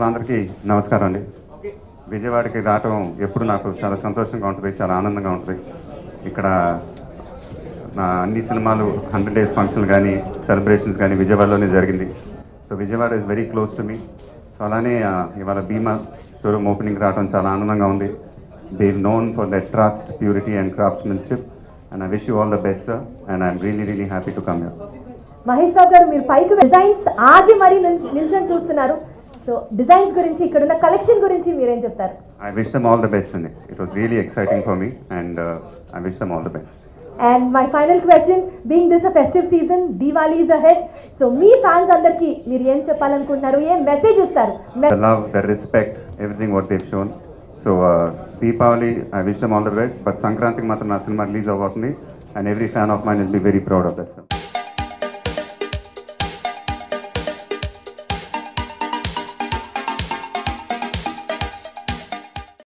అందరికీ నమస్కారం అండి విజయవాడకి రావటం ఎప్పుడు నాకు చాలా సంతోషంగా ఉంటుంది చాలా ఆనందంగా ఉంటుంది ఇక్కడ నా అన్ని సినిమాలు హండ్రెడ్ డేస్ ఫంక్షన్ కానీ సెలబ్రేషన్స్ కానీ విజయవాడలోనే జరిగింది so Vijayawada is very close to me so అలానే ఆ, ఇవాళ భీమా షోరూమ్ ఓపెనింగ్ రావడం చాలా ఆనందంగా ఉంది they known for the trust purity and craftsmanship and I wish you all the best and I'm really really happy to come here Mahesh Rao garu మీరు పైకి designs ఆగి మరీ నిల్చ- నిల్చొని చూస్తున్నారు సో డిజైన్స్ గురించి ఇక్కడ ఉన్న కలెక్షన్ గురించి మీరేం చెప్తారు I wish them all the best in it. It was really exciting for me, and uh, I wish them all the best. And my final question being this a festive season Diwali is ahead so మీ fans అందరికీ మీరు ఏం చెప్పాలనుకుంటున్నారు ఏం message ఇస్తారు The love, the respect, everything what they've shown. So, uh, Deepavali, I wish them all the best. But Sankranti మాత్రం నా సినిమా రిలీజ్ అవ్వబోతుంది and every fan of mine will be very proud of that film.